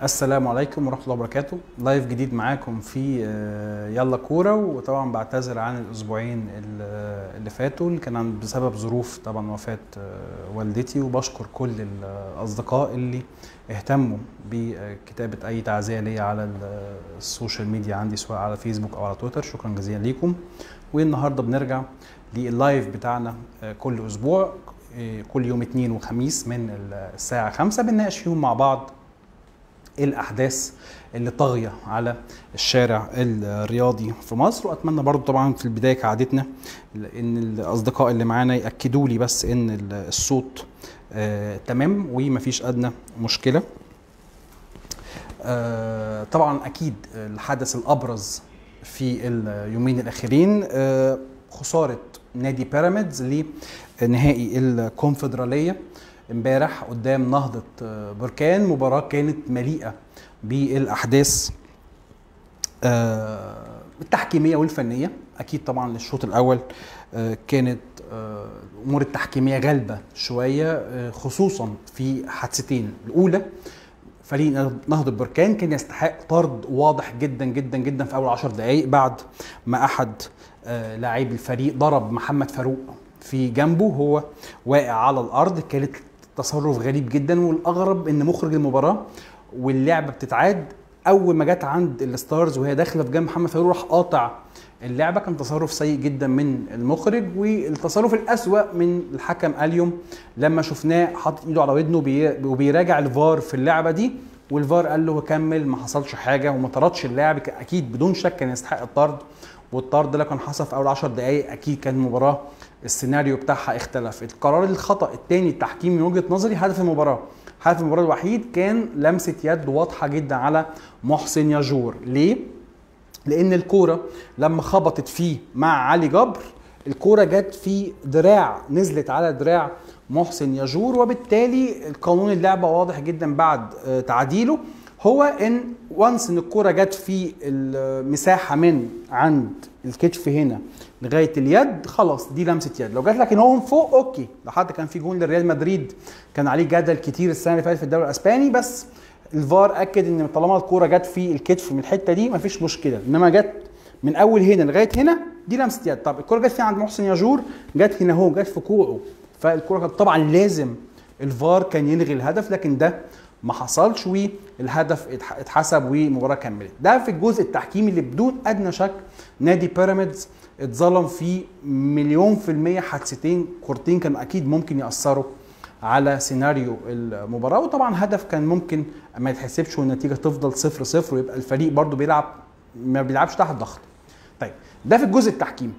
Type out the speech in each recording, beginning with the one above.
السلام عليكم ورحمة الله وبركاته لايف جديد معاكم في آه، يلا كورة وطبعا بعتذر عن الأسبوعين ال- اللي فاتوا اللي كان عن- بسبب ظروف طبعا وفاة آه، والدتي وبشكر كل الأصدقاء اللي اهتموا بكتابة أي تعزية ليا على ال- السوشيال ميديا عندي سواء على فيسبوك أو على تويتر شكرا جزيلا ليكم والنهاردة بنرجع لللايف بتاعنا آه، كل أسبوع آه، كل يوم اثنين وخميس من الساعة خمسة بنناقش فيهم مع بعض الاحداث اللي طاغيه على الشارع الرياضي في مصر واتمنى برضو طبعا في البدايه كعادتنا ان الاصدقاء اللي معانا ياكدوا لي بس ان ال- الصوت آه تمام ومفيش ادنى مشكله آه طبعا اكيد الحدث الابرز في اليومين الاخيرين آه خساره نادي بيراميدز لنهائي الكونفدراليه امبارح قدام نهضة آه، بركان مباراة كانت مليئة بالأحداث آه، التحكيمية والفنية أكيد طبعا للشوط الأول آه، كانت آه، الأمور التحكيمية غالبة شوية آه، خصوصا في حادثتين الأولى فريق نهضة بركان كان يستحق طرد واضح جدا جدا جدا في أول عشر دقايق بعد ما أحد آه، لاعبي الفريق ضرب محمد فاروق في جنبه هو واقع على الارض كانت تصرف غريب جدا والاغرب ان مخرج المباراه واللعبه بتتعاد اول ما جت عند الستارز وهي داخله في جنب محمد فاروق راح قاطع اللعبه كان تصرف سيء جدا من المخرج والتصرف الاسوا من الحكم اليوم لما شفناه حاطط ايده على ودنه وبي- وبيراجع الفار في اللعبه دي والفار قال له كمل ما حصلش حاجه وما طردش اللاعب ك- اكيد بدون شك كان يستحق الطرد والطرد ده لو كان حصل في اول 10 دقائق اكيد كان المباراه السيناريو بتاعها اختلف القرار الخطا الثاني التحكيم من وجهه نظري هدف المباراه هدف المباراه الوحيد كان لمسه يد واضحه جدا على محسن ياجور ليه لان الكوره لما خبطت فيه مع علي جبر الكوره جت في دراع نزلت على دراع محسن ياجور وبالتالي القانون اللعبه واضح جدا بعد آه، تعديله هو ان وانس ان الكوره جت في المساحه من عند الكتف هنا لغايه اليد خلاص دي لمسه يد لو جت لكن هو من فوق اوكي لو حتى كان في جون لريال مدريد كان عليه جدل كتير السنه اللي فاتت في الدوري الاسباني بس الفار اكد ان طالما الكوره جت في الكتف من الحته دي مفيش مشكله انما جت من اول هنا لغايه هنا دي لمسه يد طب الكوره جت فين عند محسن ياجور جت هنا اهو جت في كوعه فالكوره كانت طبعا لازم الفار كان يلغي الهدف لكن ده ما حصلش والهدف اتح- اتحسب والمباراه كملت ده في الجزء التحكيمي اللي بدون ادنى شك نادي بيراميدز اتظلم فيه مليون في المية حادثتين كورتين كانوا اكيد ممكن ياثروا على سيناريو المباراه وطبعا هدف كان ممكن ما يتحسبش والنتيجه تفضل صفر صفر ويبقى الفريق برضو بيلعب ما بيلعبش تحت ضغط طيب ده في الجزء التحكيمي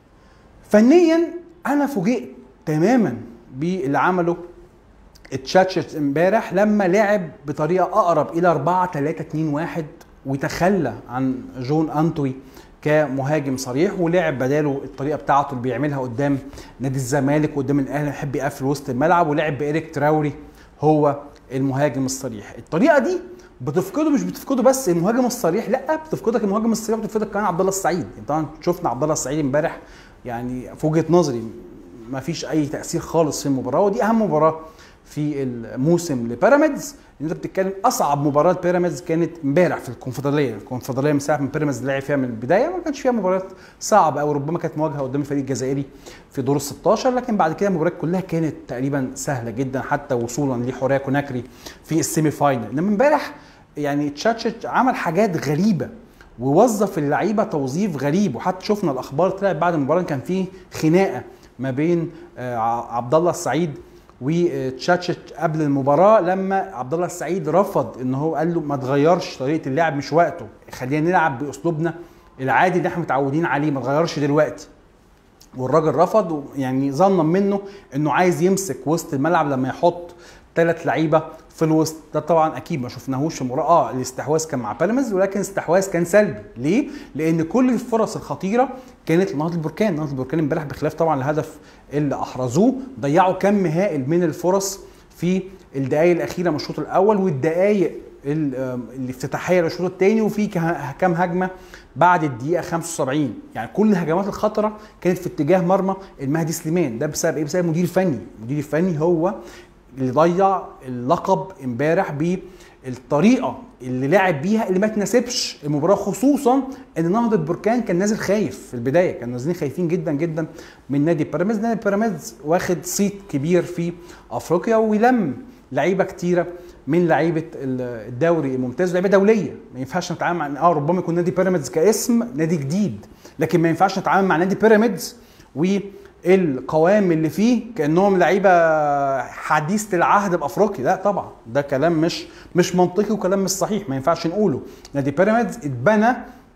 فنيا انا فوجئت تماما باللي عمله اتشاتشت امبارح لما لعب بطريقه اقرب الى 4 3 2 1 وتخلى عن جون انتوي كمهاجم صريح ولعب بداله الطريقه بتاعته اللي بيعملها قدام نادي الزمالك وقدام الاهلي يحب يقفل وسط الملعب ولعب بايريك تراوري هو المهاجم الصريح الطريقه دي بتفقده مش بتفقده بس المهاجم الصريح لا بتفقدك المهاجم الصريح بتفقدك كمان عبد الله السعيد يعني طبعا شفنا عبد الله السعيد امبارح يعني في وجهه نظري ما فيش اي تاثير خالص في المباراه ودي اهم مباراه في الموسم لبيراميدز ان انت بتتكلم اصعب مباراه بيراميدز كانت امبارح في الكونفدراليه الكونفدراليه من ساعه ما بيراميدز لعب فيها من البدايه ما كانش فيها مباريات صعبه او ربما كانت مواجهه قدام الفريق الجزائري في دور ال 16 لكن بعد كده المباريات كلها كانت تقريبا سهله جدا حتى وصولا لحوريه كوناكري في السيمي فاينل انما امبارح يعني تشاتشت عمل حاجات غريبه ووظف اللعيبه توظيف غريب وحتى شفنا الاخبار طلعت بعد المباراه إن كان في خناقه ما بين آه، ع- عبد الله السعيد وتشاتشت قبل المباراه لما عبد الله السعيد رفض ان هو قال له ما تغيرش طريقه اللعب مش وقته خلينا نلعب باسلوبنا العادي اللي احنا متعودين عليه ما تغيرش دلوقتي والراجل رفض يعني ظنا منه انه عايز يمسك وسط الملعب لما يحط ثلاث لعيبه في الوسط ده طبعا اكيد ما شفناهوش في المباراه اه الاستحواذ كان مع بيراميدز ولكن الاستحواذ كان سلبي ليه لان كل الفرص الخطيره كانت لنهضه البركان نهضه البركان امبارح بخلاف طبعا الهدف اللي احرزوه ضيعوا كم هائل من الفرص في الدقائق الاخيره من الشوط الاول والدقائق ال- آم، الافتتاحيه للشوط الثاني وفي كه- كام هجمه بعد الدقيقه 75 يعني كل الهجمات الخطره كانت في اتجاه مرمى المهدي سليمان ده بسبب ايه بسبب المدير الفني المدير الفني هو اللي ضيع اللقب امبارح بالطريقه اللي لعب بيها اللي ما تناسبش المباراه خصوصا ان نهضه بركان كان نازل خايف في البدايه كانوا نازلين خايفين جدا جدا من نادي بيراميدز نادي بيراميدز واخد صيت كبير في افريقيا ولم لعيبه كتيره من لعيبه الدوري الممتاز لعيبه دوليه ما ينفعش نتعامل مع اه ربما يكون نادي بيراميدز كاسم نادي جديد لكن ما ينفعش نتعامل مع نادي بيراميدز والقوام اللي فيه كانهم لعيبه حديثه العهد بافريقيا لا طبعا ده كلام مش مش منطقي وكلام مش صحيح ما ينفعش نقوله نادي بيراميدز اتبنى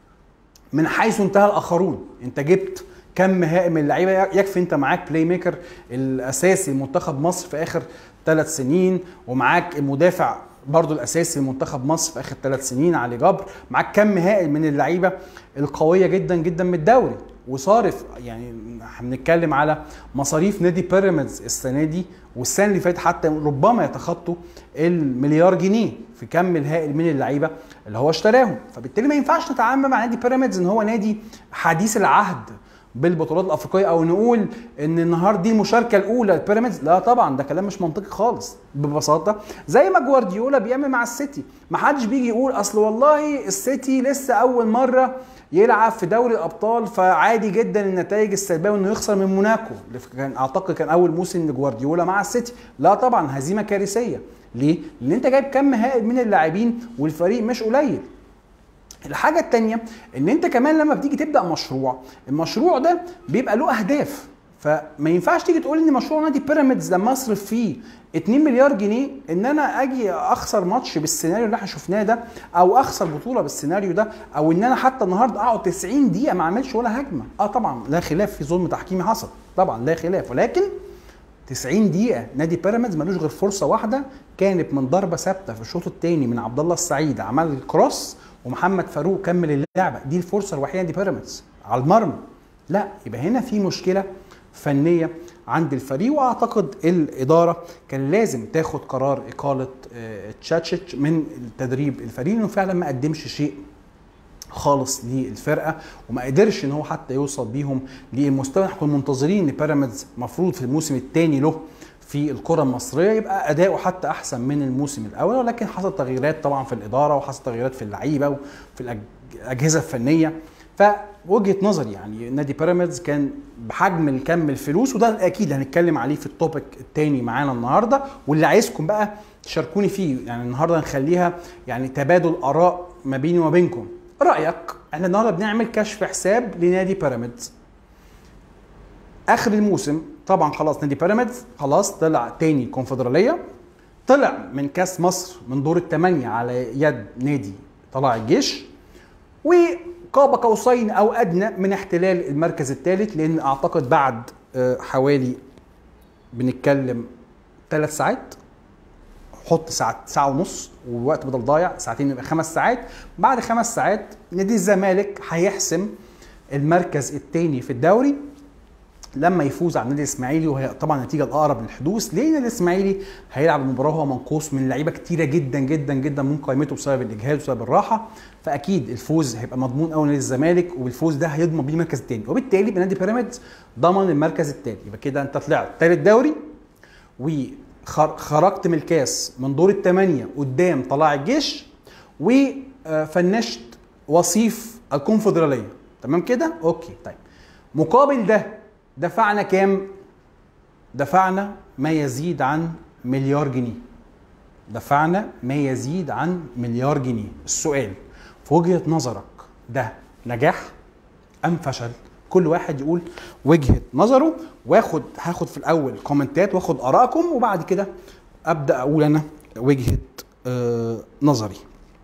من حيث انتهى الاخرون انت جبت كم هائل من اللعيبه يكفي انت معاك بلاي ميكر الاساسي منتخب مصر في اخر ثلاث سنين ومعاك المدافع برضو الاساسي لمنتخب مصر في اخر ثلاث سنين علي جبر معاك كم هائل من اللعيبه القويه جدا جدا من الدوري وصارف يعني هنتكلم على مصاريف نادي بيراميدز السنه دي والسنه اللي فاتت حتى ربما يتخطوا المليار جنيه في كم الهائل من اللعيبه اللي هو اشتراهم فبالتالي ما ينفعش نتعامل مع نادي بيراميدز ان هو نادي حديث العهد بالبطولات الافريقيه او نقول ان النهارده دي المشاركه الاولى لبيراميدز لا طبعا ده كلام مش منطقي خالص ببساطه زي ما جوارديولا بيعمل مع السيتي ما حدش بيجي يقول اصل والله السيتي لسه اول مره يلعب في دوري الابطال فعادي جدا النتائج السلبيه وانه يخسر من موناكو كان اعتقد كان اول موسم لجوارديولا مع السيتي لا طبعا هزيمه كارثيه ليه؟ لان انت جايب كم هائل من اللاعبين والفريق مش قليل الحاجه الثانيه ان انت كمان لما بتيجي تبدا مشروع المشروع ده بيبقى له اهداف فما ينفعش تيجي تقول ان مشروع نادي بيراميدز لما اصرف فيه 2 مليار جنيه ان انا اجي اخسر ماتش بالسيناريو اللي احنا شفناه ده او اخسر بطوله بالسيناريو ده او ان انا حتى النهارده اقعد 90 دقيقه ما اعملش ولا هجمه اه طبعا لا خلاف في ظلم تحكيمي حصل طبعا لا خلاف ولكن 90 دقيقة نادي بيراميدز ملوش غير فرصة واحدة كانت من ضربة ثابتة في الشوط الثاني من عبد الله السعيد عمل كروس ومحمد فاروق كمل اللعبة دي الفرصة الوحيدة دي بيراميدز على المرمى لا يبقى هنا في مشكلة فنية عند الفريق واعتقد الاداره كان لازم تاخد قرار اقاله تشاتشيتش من تدريب الفريق لانه فعلا ما قدمش شيء خالص للفرقه وما قدرش ان هو حتى يوصل بيهم للمستوى احنا كنا منتظرين ان بيراميدز المفروض في الموسم الثاني له في الكره المصريه يبقى اداؤه حتى احسن من الموسم الاول ولكن حصل تغييرات طبعا في الاداره وحصل تغييرات في اللعيبه وفي الاجهزه الفنيه فوجهه نظري يعني نادي بيراميدز كان بحجم الكم الفلوس وده اكيد هنتكلم عليه في التوبيك الثاني معانا النهارده واللي عايزكم بقى تشاركوني فيه يعني النهارده نخليها يعني تبادل اراء ما بيني وما بينكم رايك احنا النهارده بنعمل كشف حساب لنادي بيراميدز اخر الموسم طبعا خلاص نادي بيراميدز خلاص طلع تاني كونفدراليه طلع من كاس مصر من دور الثمانيه على يد نادي طلائع الجيش وقاب قوسين او ادنى من احتلال المركز الثالث لان اعتقد بعد حوالي بنتكلم ثلاث ساعات حط ساعة ساعة ونص والوقت بدل ضايع ساعتين يبقى خمس ساعات بعد خمس ساعات نادي الزمالك هيحسم المركز الثاني في الدوري لما يفوز على النادي الاسماعيلي وهي طبعا نتيجه الاقرب للحدوث ليه النادي الاسماعيلي هيلعب المباراه وهو منقوص من لعيبه كتيره جدا جدا جدا من قائمته بسبب الاجهاد وبسبب الراحه فاكيد الفوز هيبقى مضمون قوي نادي الزمالك وبالفوز ده هيضمن بيه المركز الثاني وبالتالي يبقى نادي بيراميدز ضمن المركز الثاني يبقى كده انت طلعت ثالث دوري وخرجت من الكاس من دور الثمانيه قدام طلائع الجيش وفنشت وصيف الكونفدراليه تمام كده اوكي طيب مقابل ده دفعنا كام دفعنا ما يزيد عن مليار جنيه دفعنا ما يزيد عن مليار جنيه السؤال في وجهه نظرك ده نجاح ام فشل كل واحد يقول وجهه نظره واخد هاخد في الاول كومنتات واخد ارائكم وبعد كده ابدا اقول انا وجهه آه نظري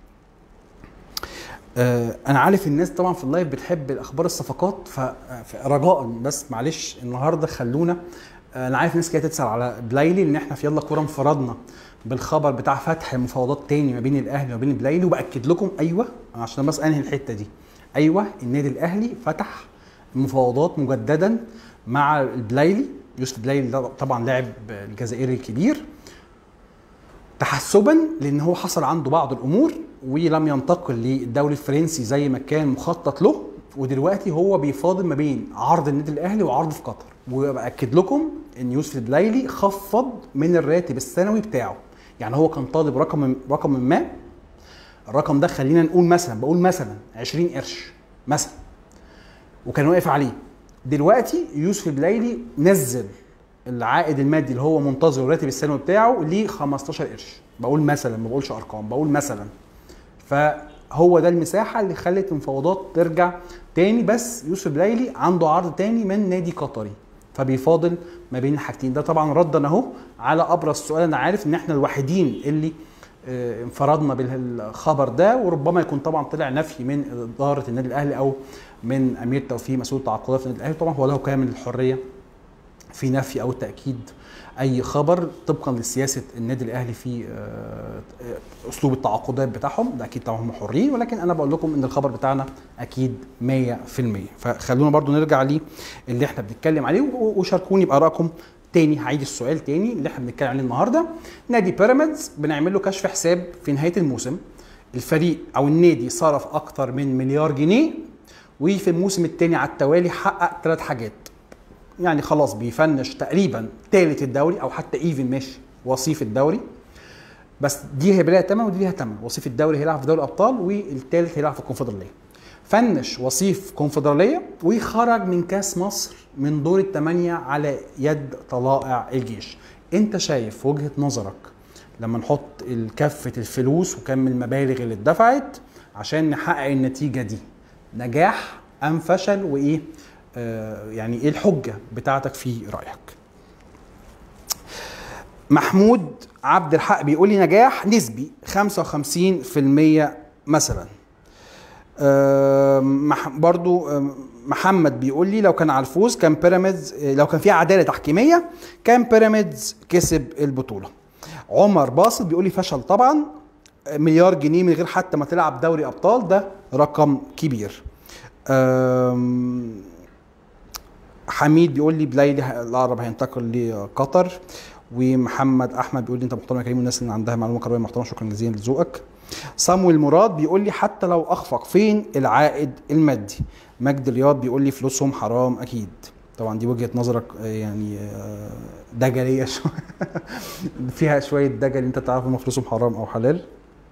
آه انا عارف الناس طبعا في اللايف بتحب الاخبار الصفقات فرجاء بس معلش النهارده خلونا آه انا عارف ناس كده تسال على بلايلي ان احنا في يلا كوره انفردنا بالخبر بتاع فتح مفاوضات تاني ما بين الاهلي وما بين بلايلي وباكد لكم ايوه عشان بس انهي الحته دي ايوه النادي الاهلي فتح مفاوضات مجددا مع البلايلي يوسف بلايلي ده طبعا لاعب الجزائري الكبير تحسبا لان هو حصل عنده بعض الامور ولم ينتقل للدوري الفرنسي زي ما كان مخطط له ودلوقتي هو بيفاضل ما بين عرض النادي الاهلي وعرض في قطر وباكد لكم ان يوسف البلايلي خفض من الراتب السنوي بتاعه يعني هو كان طالب رقم رقم ما الرقم ده خلينا نقول مثلا بقول مثلا 20 قرش مثلا وكان واقف عليه دلوقتي يوسف البلايلي نزل العائد المادي اللي هو منتظر الراتب السنوي بتاعه ل 15 قرش بقول مثلا ما بقولش ارقام بقول مثلا فهو ده المساحه اللي خلت المفاوضات ترجع تاني بس يوسف البلايلي عنده عرض تاني من نادي قطري فبيفاضل ما بين الحاجتين ده طبعا ردا اهو على ابرز سؤال انا عارف ان احنا الوحيدين اللي آه، انفردنا بالخبر ده وربما يكون طبعا طلع نفي من اداره النادي الاهلي او من امير توفيق مسؤول التعاقدات في النادي الاهلي طبعا هو له كامل الحريه في نفي او تاكيد اي خبر طبقا لسياسه النادي الاهلي في آه، اسلوب التعاقدات بتاعهم ده اكيد طبعا هم حرين ولكن انا بقول لكم ان الخبر بتاعنا اكيد 100% فخلونا برضو نرجع ليه اللي احنا بنتكلم عليه وشاركوني بارائكم تاني هعيد السؤال تاني اللي احنا بنتكلم عليه النهارده نادي بيراميدز بنعمل له كشف حساب في نهايه الموسم الفريق او النادي صرف اكتر من مليار جنيه وفي الموسم الثاني على التوالي حقق ثلاث حاجات يعني خلاص بيفنش تقريبا ثالث الدوري او حتى ايفن ماشي وصيف الدوري بس دي هيبقى لها ثمن ودي ليها ثمن وصيف الدوري هيلعب في دوري الابطال والثالث هيلعب في الكونفدراليه فنش وصيف كونفدراليه وخرج من كاس مصر من دور الثمانيه على يد طلائع الجيش انت شايف وجهه نظرك لما نحط كفه الفلوس وكم المبالغ اللي اتدفعت عشان نحقق النتيجه دي نجاح ام فشل وايه آه يعني ايه الحجه بتاعتك في رايك محمود عبد الحق بيقول لي نجاح نسبي 55% مثلا برضو محمد بيقول لي لو كان على الفوز كان بيراميدز لو كان في عداله تحكيميه كان بيراميدز كسب البطوله عمر باصل بيقول لي فشل طبعا مليار جنيه من غير حتى ما تلعب دوري ابطال ده رقم كبير حميد بيقول لي بلايلي العرب هينتقل لقطر ومحمد احمد بيقول لي انت محترم يا كريم والناس اللي عندها معلومه كرويه محترمه شكرا جزيلا لذوقك صامويل مراد بيقول لي حتى لو اخفق فين العائد المادي مجد رياض بيقول لي فلوسهم حرام اكيد طبعا دي وجهه نظرك يعني آه، دجليه شويه فيها شويه دجل انت تعرف ان فلوسهم حرام او حلال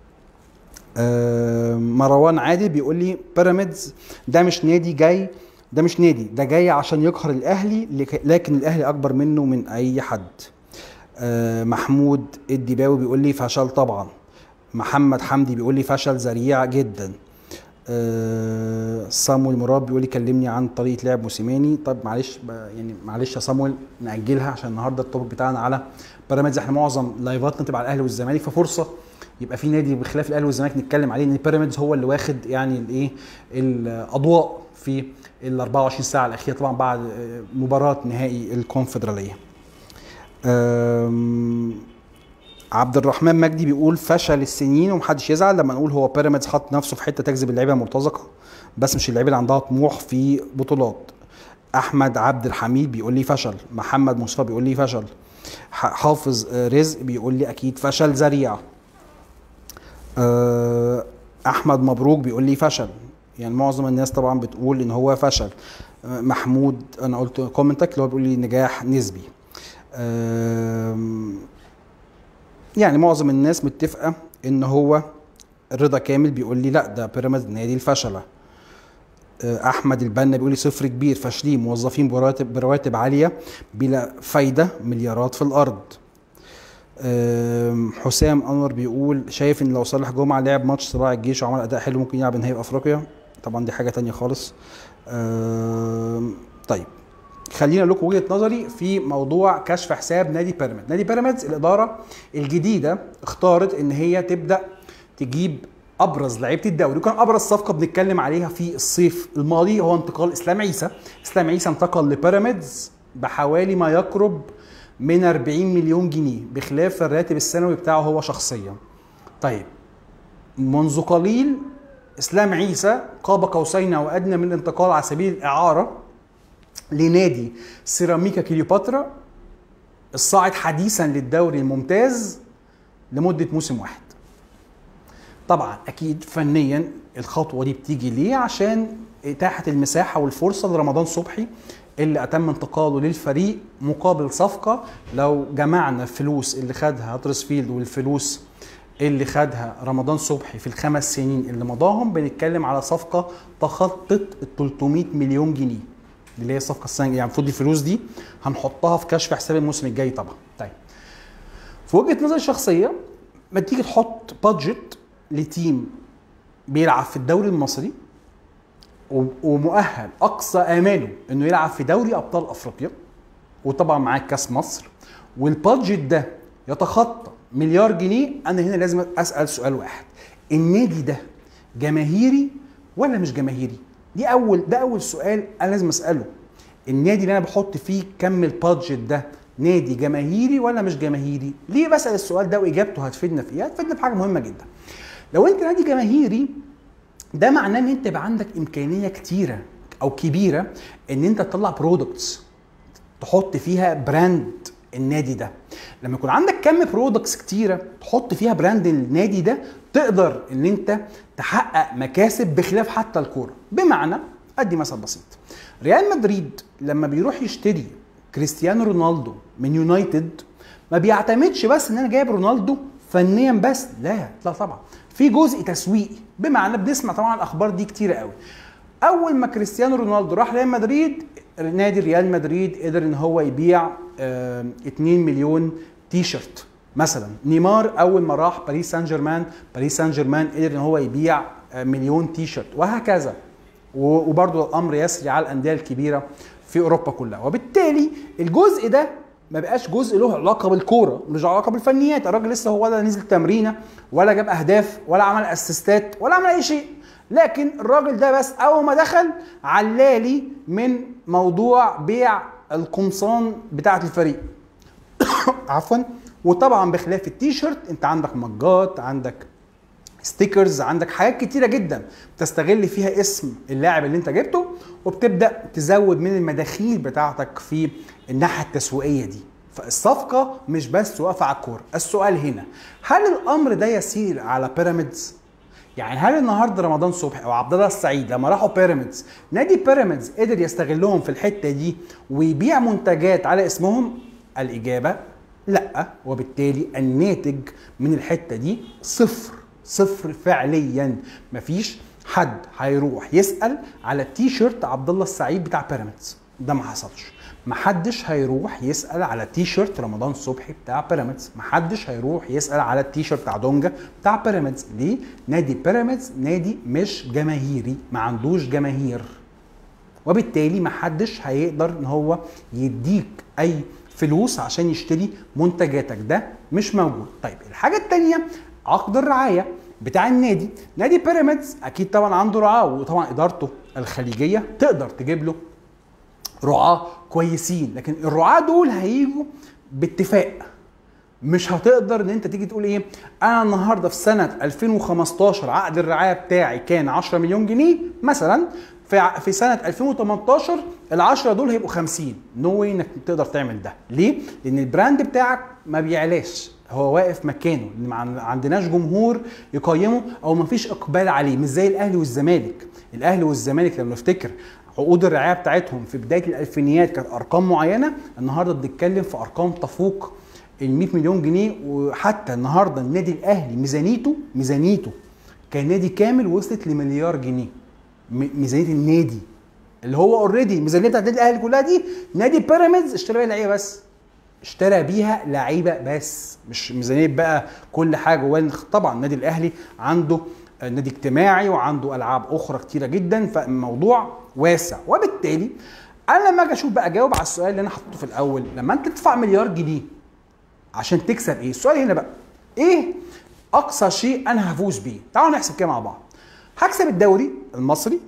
آه، مروان عادل بيقول لي بيراميدز ده مش نادي جاي ده مش نادي ده جاي عشان يقهر الاهلي لكن الاهلي اكبر منه من اي حد آه، محمود الدباوي بيقول لي فشل طبعا محمد حمدي بيقول لي فشل ذريع جدا أه صامويل مراد بيقول لي كلمني عن طريقه لعب موسيماني طب معلش يعني معلش يا صامويل ناجلها عشان النهارده التوبيك بتاعنا على بيراميدز احنا معظم لايفاتنا تبقى على الاهلي والزمالك ففرصه يبقى في نادي بخلاف الاهلي والزمالك نتكلم عليه ان بيراميدز هو اللي واخد يعني الايه الاضواء في ال 24 ساعه الاخيره طبعا بعد مباراه نهائي الكونفدراليه. عبد الرحمن مجدي بيقول فشل السنين ومحدش يزعل لما نقول هو بيراميدز حط نفسه في حته تجذب اللعيبه المرتزقه بس مش اللعيبه اللي عندها طموح في بطولات احمد عبد الحميد بيقول لي فشل محمد مصطفى بيقول لي فشل حافظ رزق بيقول لي اكيد فشل ذريع آه، احمد مبروك بيقول لي فشل يعني معظم الناس طبعا بتقول ان هو فشل محمود انا قلت كومنتك اللي هو بيقول لي نجاح نسبي يعني معظم الناس متفقه ان هو رضا كامل بيقول لي لا ده بيراميدز نادي الفشله آه، احمد البنا بيقول لي صفر كبير فاشلين موظفين برواتب برواتب عاليه بلا فايده مليارات في الارض حسام انور بيقول شايف ان لو صالح جمعه لعب ماتش صراع الجيش وعمل اداء حلو ممكن يلعب نهائي في افريقيا طبعا دي حاجه تانية خالص طيب خلينا لكم وجهه نظري في موضوع كشف حساب نادي بيراميدز نادي بيراميدز الاداره الجديده اختارت ان هي تبدا تجيب ابرز لعيبه الدوري وكان ابرز صفقه بنتكلم عليها في الصيف الماضي هو انتقال اسلام عيسى اسلام عيسى انتقل لبيراميدز بحوالي ما يقرب من 40 مليون جنيه بخلاف الراتب السنوي بتاعه هو شخصيا طيب منذ قليل اسلام عيسى قاب قوسين او ادنى من الانتقال على سبيل الاعاره لنادي سيراميكا كليوباترا الصاعد حديثا للدوري الممتاز لمده موسم واحد طبعا اكيد فنيا الخطوه دي بتيجي ليه عشان اتاحه المساحه والفرصه لرمضان صبحي اللي اتم انتقاله للفريق مقابل صفقه لو جمعنا الفلوس اللي خدها هاترسفيلد والفلوس اللي خدها رمضان صبحي في الخمس سنين اللي مضاهم بنتكلم على صفقه تخطت ال 300 مليون جنيه اللي هي الصفقه السنه يعني المفروض الفلوس دي هنحطها في كشف حساب الموسم الجاي طبعا طيب في وجهه نظري الشخصيه ما تيجي تحط بادجت لتيم بيلعب في الدوري المصري ومؤهل اقصى اماله انه يلعب في دوري ابطال افريقيا وطبعا معاه كاس مصر والبادجت ده يتخطى مليار جنيه انا هنا لازم اسال سؤال واحد النادي ده جماهيري ولا مش جماهيري دي اول ده اول سؤال انا لازم اساله النادي اللي انا بحط فيه كم البادجت ده نادي جماهيري ولا مش جماهيري ليه بسال السؤال ده واجابته هتفيدنا في ايه هتفيدنا في حاجه مهمه جدا لو انت نادي جماهيري ده معناه ان انت يبقى عندك امكانيه كتيره او كبيره ان انت تطلع برودكتس تحط فيها براند النادي ده لما يكون عندك كم برودكتس كتيره تحط فيها براند النادي ده تقدر ان انت تحقق مكاسب بخلاف حتى الكوره بمعنى ادي مثل بسيط ريال مدريد لما بيروح يشتري كريستيانو رونالدو من يونايتد ما بيعتمدش بس ان انا جايب رونالدو فنيا بس لا لا طبعا في جزء تسويقي بمعنى بنسمع طبعا الاخبار دي كتير قوي اول ما كريستيانو رونالدو راح ريال مدريد نادي ريال مدريد قدر ان هو يبيع 2 مليون تي شيرت مثلا نيمار اول ما راح باريس سان جيرمان باريس سان جيرمان قدر ان هو يبيع مليون تي شيرت وهكذا وبرضه الامر يسري على الانديه الكبيره في اوروبا كلها وبالتالي الجزء ده ما بقاش جزء له علاقه بالكوره مش علاقه بالفنيات الراجل لسه هو ولا نزل تمرينه ولا جاب اهداف ولا عمل اسيستات ولا عمل اي شيء لكن الراجل ده بس اول ما دخل علالي من موضوع بيع القمصان بتاعه الفريق عفوا وطبعا بخلاف التيشيرت انت عندك مجات عندك ستيكرز عندك حاجات كتيرة جدا بتستغل فيها اسم اللاعب اللي انت جبته وبتبدا تزود من المداخيل بتاعتك في الناحيه التسويقيه دي فالصفقه مش بس واقفه على الكوره السؤال هنا هل الامر ده يسير على بيراميدز يعني هل النهارده رمضان صبحي او عبد الله السعيد لما راحوا بيراميدز نادي بيراميدز قدر يستغلهم في الحته دي ويبيع منتجات على اسمهم الاجابه لا وبالتالي الناتج من الحته دي صفر صفر فعليا مفيش حد هيروح يسال على التي شيرت عبد الله السعيد بتاع بيراميدز ده ما حصلش محدش هيروح يسال على تي شيرت رمضان صبحي بتاع بيراميدز محدش هيروح يسال على التي شيرت بتاع دونجا بتاع بيراميدز ليه نادي بيراميدز نادي مش جماهيري ما عندوش جماهير وبالتالي محدش هيقدر ان هو يديك اي فلوس عشان يشتري منتجاتك ده مش موجود طيب الحاجه الثانيه عقد الرعايه بتاع النادي نادي بيراميدز اكيد طبعا عنده رعاه وطبعا ادارته الخليجيه تقدر تجيب له رعاه كويسين لكن الرعاه دول هيجوا باتفاق مش هتقدر ان انت تيجي تقول ايه انا النهارده في سنه 2015 عقد الرعايه بتاعي كان 10 مليون جنيه مثلا في في سنه 2018 ال 10 دول هيبقوا 50 نو واي انك تقدر تعمل ده ليه لان البراند بتاعك ما بيعلاش هو واقف مكانه ما عندناش جمهور يقيمه او ما فيش اقبال عليه مش زي الاهلي والزمالك الاهلي والزمالك لما نفتكر عقود الرعايه بتاعتهم في بدايه الالفينيات كانت ارقام معينه النهارده بنتكلم في ارقام تفوق ال 100 مليون جنيه وحتى النهارده النادي الاهلي ميزانيته ميزانيته كنادي كامل وصلت لمليار جنيه ميزانيه النادي اللي هو اوريدي الميزانيه بتاعت النادي الاهلي كلها دي نادي بيراميدز اشترى بيها لعيبه بس اشترى بيها لعيبه بس مش ميزانيه بقى كل حاجه طبعا النادي الاهلي عنده نادي اجتماعي وعنده العاب اخرى كتيره جدا فالموضوع واسع وبالتالي انا لما اجي اشوف بقى اجاوب على السؤال اللي انا حطيته في الاول لما انت تدفع مليار جنيه عشان تكسب ايه السؤال هنا بقى ايه اقصى شيء انا هفوز بيه تعالوا نحسب كده مع بعض هكسب الدوري المصري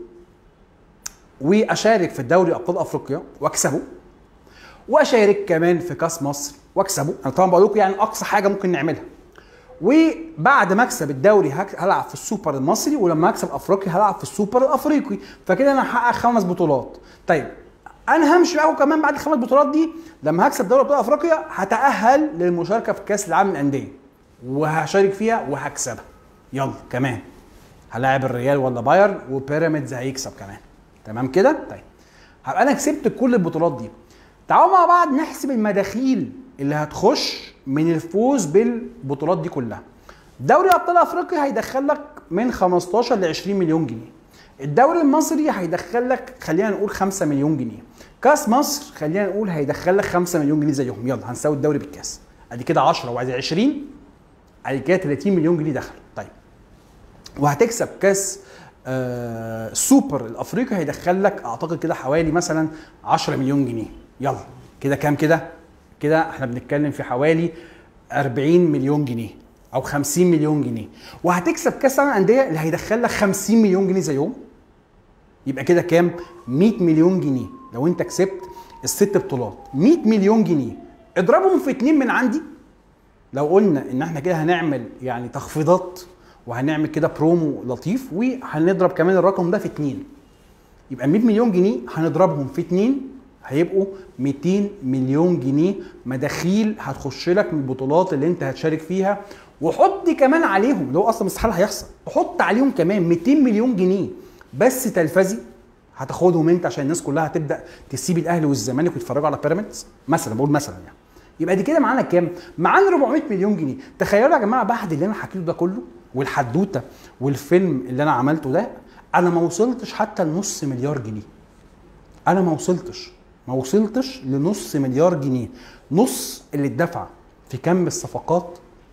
واشارك في الدوري ابطال افريقيا واكسبه واشارك كمان في كاس مصر واكسبه انا طبعا بقول لكم يعني اقصى حاجه ممكن نعملها وبعد ما اكسب الدوري هلعب في السوبر المصري ولما اكسب افريقيا هلعب في السوبر الافريقي فكده انا هحقق خمس بطولات طيب انا همشي معاكم كمان بعد الخمس بطولات دي لما هكسب دوري ابطال افريقيا هتاهل للمشاركه في كاس العالم للانديه وهشارك فيها وهكسبها يلا كمان هلاعب الريال ولا بايرن وبيراميدز هيكسب كمان تمام كده طيب هبقى انا كسبت كل البطولات دي تعالوا مع بعض نحسب المداخيل اللي هتخش من الفوز بالبطولات دي كلها دوري ابطال افريقيا هيدخل لك من 15 ل 20 مليون جنيه الدوري المصري هيدخل لك خلينا نقول 5 مليون جنيه كاس مصر خلينا نقول هيدخل لك 5 مليون جنيه زيهم يلا هنساوي الدوري بالكاس ادي كده 10 وعايز 20 ادي كده 30 مليون جنيه دخل طيب وهتكسب كاس آه سوبر الافريقي هيدخل لك اعتقد كده حوالي مثلا 10 مليون جنيه يلا كده كام كده كده احنا بنتكلم في حوالي 40 مليون جنيه او 50 مليون جنيه وهتكسب كاس العالم للانديه اللي هيدخل لك 50 مليون جنيه زيهم يبقى كده كام 100 مليون جنيه لو انت كسبت الست بطولات 100 مليون جنيه اضربهم في اتنين من عندي لو قلنا ان احنا كده هنعمل يعني تخفيضات وهنعمل كده برومو لطيف وهنضرب كمان الرقم ده في اتنين يبقى 100 مليون جنيه هنضربهم في اتنين هيبقوا 200 مليون جنيه مداخيل هتخش لك من البطولات اللي انت هتشارك فيها وحط كمان عليهم اللي هو اصلا استحاله هيحصل حط عليهم كمان 200 مليون جنيه بس تلفزي هتاخدهم انت عشان الناس كلها هتبدا تسيب الاهلي والزمالك ويتفرجوا على بيراميدز مثلا بقول مثلا يعني يبقى دي كده معانا كام؟ معانا 400 مليون جنيه تخيلوا يا جماعه بعد اللي انا حكيته ده كله والحدوته والفيلم اللي انا عملته ده انا ما وصلتش حتى لنص مليار جنيه انا ما وصلتش ما وصلتش لنص مليار جنيه نص اللي اتدفع في كم الصفقات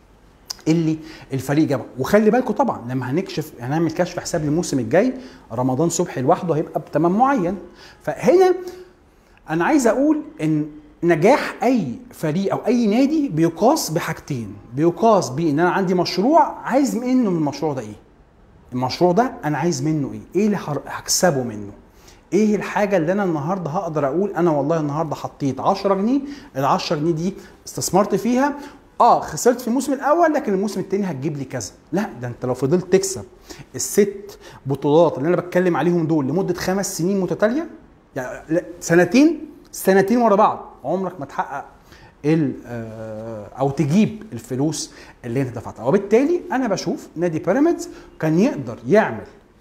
اللي الفريق جابها وخلي بالكم طبعا لما هنكشف هنعمل كشف حساب للموسم الجاي رمضان صبحي لوحده هيبقى بثمن معين فهنا انا عايز اقول ان نجاح اي فريق او اي نادي بيقاس بحاجتين بيقاس بان انا عندي مشروع عايز منه من المشروع ده ايه المشروع ده انا عايز منه ايه ايه اللي هكسبه منه ايه الحاجه اللي انا النهارده هقدر اقول انا والله النهارده حطيت 10 جنيه ال 10 جنيه دي استثمرت فيها اه خسرت في الموسم الاول لكن الموسم الثاني هتجيب لي كذا لا ده انت لو فضلت تكسب الست بطولات اللي انا بتكلم عليهم دول لمده خمس سنين متتاليه يعني سنتين سنتين ورا بعض عمرك ما تحقق او تجيب الفلوس اللي انت دفعتها وبالتالي انا بشوف نادي بيراميدز كان يقدر يعمل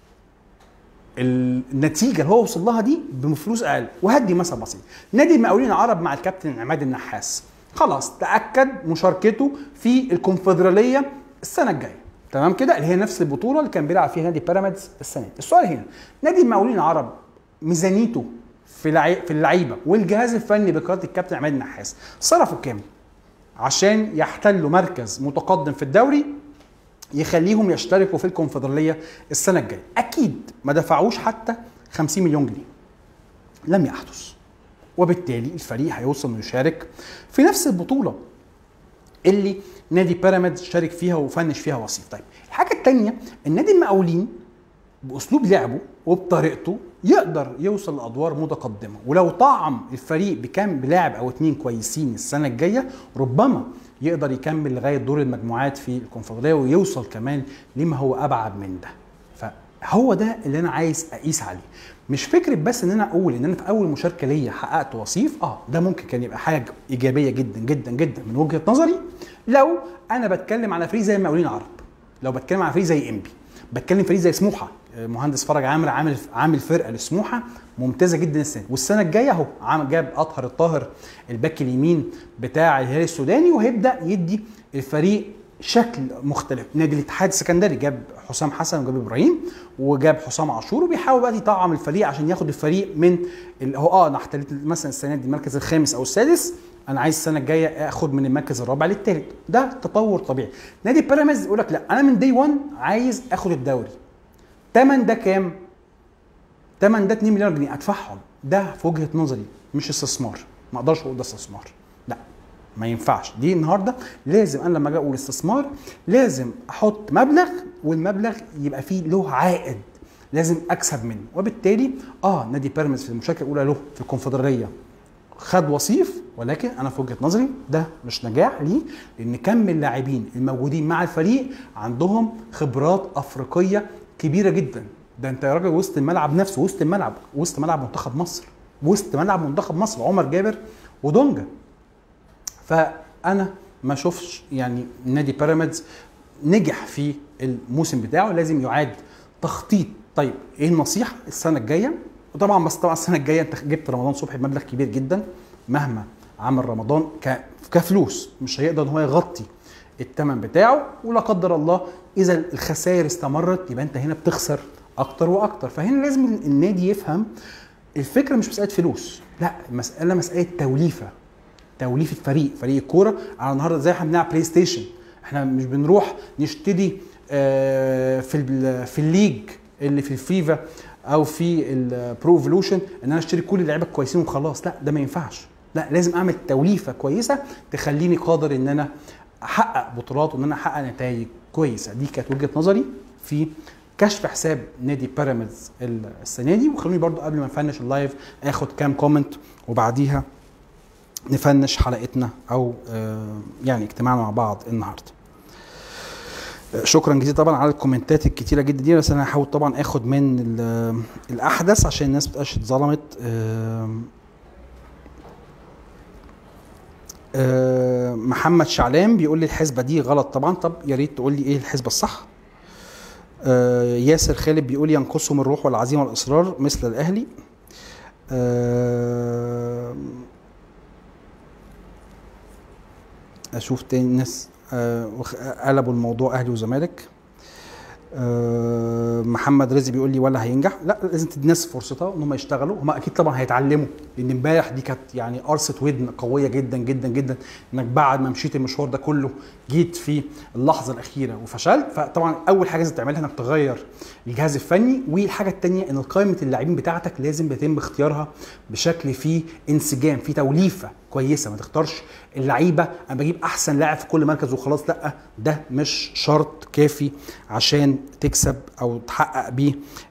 النتيجه اللي هو وصل لها دي بفلوس اقل وهدي مثل بسيط نادي المقاولين العرب مع الكابتن عماد النحاس خلاص تاكد مشاركته في الكونفدراليه السنه الجايه تمام كده اللي هي نفس البطوله اللي كان بيلعب فيها نادي بيراميدز السنه دي السؤال هنا نادي المقاولين العرب ميزانيته في لعي... في اللعيبه والجهاز الفني بقياده الكابتن عماد النحاس صرفوا كام عشان يحتلوا مركز متقدم في الدوري يخليهم يشتركوا في الكونفدراليه السنه الجايه اكيد ما دفعوش حتى 50 مليون جنيه لم يحدث وبالتالي الفريق هيوصل انه يشارك في نفس البطوله اللي نادي بيراميدز شارك فيها وفنش فيها وصيف طيب الحاجه الثانيه النادي المقاولين باسلوب لعبه وبطريقته يقدر يوصل لادوار متقدمه ولو طعم الفريق بكام بلاعب او اتنين كويسين السنه الجايه ربما يقدر يكمل لغايه دور المجموعات في الكونفدراليه ويوصل كمان لما هو ابعد من ده فهو ده اللي انا عايز اقيس عليه مش فكره بس ان انا اقول ان انا في اول مشاركه ليا حققت وصيف اه ده ممكن كان يبقى حاجه ايجابيه جدا جدا جدا من وجهه نظري لو انا بتكلم على فريق زي المقاولين العرب لو بتكلم على فريق زي انبي بتكلم فريق زي سموحه مهندس فرج عامر عامل عامل فرقه لسموحه ممتازه جدا السنه والسنه الجايه اهو عامل جاب اطهر الطاهر الباك اليمين بتاع الهلال السوداني وهيبدا يدي الفريق شكل مختلف نادي الاتحاد السكندري جاب حسام حسن وجاب ابراهيم وجاب حسام عاشور وبيحاول بقى يطعم الفريق عشان ياخد الفريق من اللي هو اه انا احتلت مثلا السنه دي المركز الخامس او السادس انا عايز السنه الجايه اخد من المركز الرابع للثالث ده تطور طبيعي نادي بيراميدز يقول لك لا انا من دي 1 عايز اخد الدوري تمن ده كام تمن ده 2 مليار جنيه ادفعهم ده في وجهه نظري مش استثمار ما اقدرش اقول ده استثمار لا ما ينفعش دي النهارده لازم انا لما اجي اقول استثمار لازم احط مبلغ والمبلغ يبقى فيه له عائد لازم اكسب منه وبالتالي اه نادي بيراميدز في المشاركه الاولى له في الكونفدراليه خد وصيف ولكن انا في وجهه نظري ده مش نجاح ليه لان كم اللاعبين الموجودين مع الفريق عندهم خبرات افريقيه كبيره جدا ده انت يا راجل وسط الملعب نفسه وسط الملعب وسط ملعب منتخب مصر وسط ملعب منتخب مصر عمر جابر ودونجا فانا ما اشوفش يعني نادي بيراميدز نجح في الموسم بتاعه لازم يعاد تخطيط طيب ايه النصيحه السنه الجايه وطبعا بس طبعا السنه الجايه انت جبت رمضان صبحي بمبلغ كبير جدا مهما عمل رمضان ك- كفلوس مش هيقدر ان هو يغطي الثمن بتاعه ولا قدر الله اذا الخسائر استمرت يبقى انت هنا بتخسر اكتر واكتر فهنا لازم النادي يفهم الفكره مش مساله فلوس لا المساله مساله توليفه توليفه فريق فريق الكوره على النهارده زي احنا بنلعب بلاي ستيشن احنا مش بنروح نشتري آه، في ال- في الليج اللي في الفيفا او في البرو ايفولوشن ان انا اشتري كل اللعيبه الكويسين وخلاص لا ده ما ينفعش لا لازم اعمل توليفه كويسه تخليني قادر ان انا احقق بطولات وان انا احقق نتائج كويسه دي كانت وجهه نظري في كشف حساب نادي بيراميدز السنه دي وخلوني برضو قبل ما نفنش اللايف اخد كام كومنت وبعديها نفنش حلقتنا او آه، يعني اجتماعنا مع بعض النهارده آه، شكرا جزيلا طبعا على الكومنتات الكتيره جدا دي بس انا هحاول طبعا اخد من ال- الاحدث عشان الناس متبقاش اتظلمت آم، آه، محمد شعلان بيقول لي الحسبه دي غلط طبعا طب يا ريت تقول لي ايه الحسبه الصح آه، ياسر خالد بيقول ينقصهم الروح والعزيمه والاصرار مثل الاهلي آه، اشوف تاني ناس آه، وخ- قلبوا الموضوع اهلي وزمالك آه، محمد رزق بيقول لي ولا هينجح لا لازم تدي الناس فرصتها ان هم يشتغلوا هم اكيد طبعا هيتعلموا لان امبارح دي كانت يعني قرصه ودن قويه جدا جدا جدا انك بعد ما مشيت المشوار ده كله جيت في اللحظه الاخيره وفشلت فطبعا اول حاجه لازم تعملها انك تغير الجهاز الفني والحاجه الثانيه ان قائمه اللاعبين بتاعتك لازم يتم اختيارها بشكل فيه انسجام فيه توليفه كويسه ما تختارش اللعيبه انا بجيب احسن لاعب في كل مركز وخلاص لا ده مش شرط كافي عشان تكسب او تحقق بيه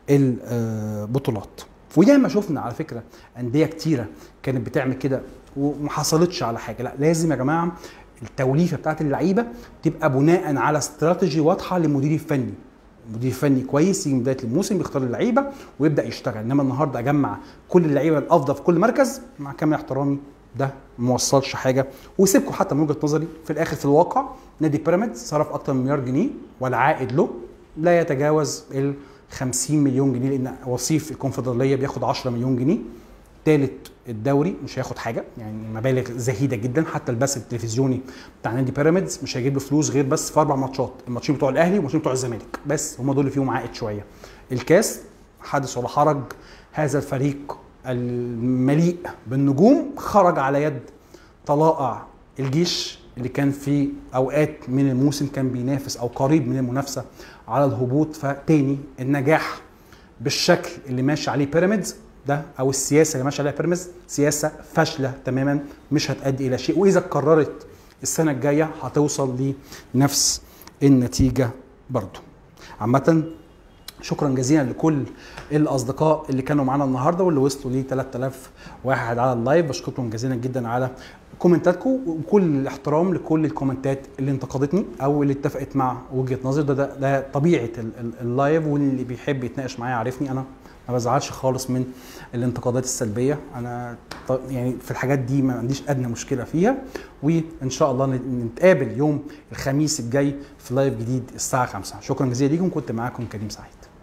البطولات وياما شفنا على فكره انديه كتيره كانت بتعمل كده وما حصلتش على حاجه لا لازم يا جماعه التوليفه بتاعت اللعيبه تبقى بناء على استراتيجي واضحه للمدير الفني مدير فني كويس يجي من بدايه الموسم يختار اللعيبه ويبدا يشتغل انما النهارده اجمع كل اللعيبه الافضل في كل مركز مع كامل احترامي ده ما وصلش حاجه وسيبكم حتى من وجهه نظري في الاخر في الواقع نادي بيراميدز صرف اكتر من مليار جنيه والعائد له لا يتجاوز ال 50 مليون جنيه لان وصيف الكونفدراليه بياخد 10 مليون جنيه ثالث الدوري مش هياخد حاجه يعني مبالغ زهيده جدا حتى البث التلفزيوني بتاع نادي بيراميدز مش هيجيب له فلوس غير بس في اربع ماتشات الماتشين بتوع الاهلي والماتشين بتوع الزمالك بس هم دول اللي فيهم عائد شويه الكاس حدث ولا حرج هذا الفريق المليء بالنجوم خرج على يد طلائع الجيش اللي كان في اوقات من الموسم كان بينافس او قريب من المنافسه على الهبوط فتاني النجاح بالشكل اللي ماشي عليه بيراميدز ده او السياسه اللي ماشي عليها بيراميدز سياسه فاشله تماما مش هتؤدي الى شيء واذا اتكررت السنه الجايه هتوصل لنفس النتيجه برضه عامه شكرا جزيلا لكل الاصدقاء اللي كانوا معانا النهارده واللي وصلوا ل 3000 واحد على اللايف بشكركم جزيلا جدا على كومنتاتكم وكل الاحترام لكل الكومنتات اللي انتقدتني او اللي اتفقت مع وجهه نظري ده ده, ده طبيعه ال- ال- اللايف واللي بيحب يتناقش معايا عارفني انا ما بزعلش خالص من الانتقادات السلبيه انا ط- يعني في الحاجات دي ما عنديش ادنى مشكله فيها وان شاء الله نت- نتقابل يوم الخميس الجاي في لايف جديد الساعه 5 شكرا جزيلا ليكم كنت معاكم كريم سعيد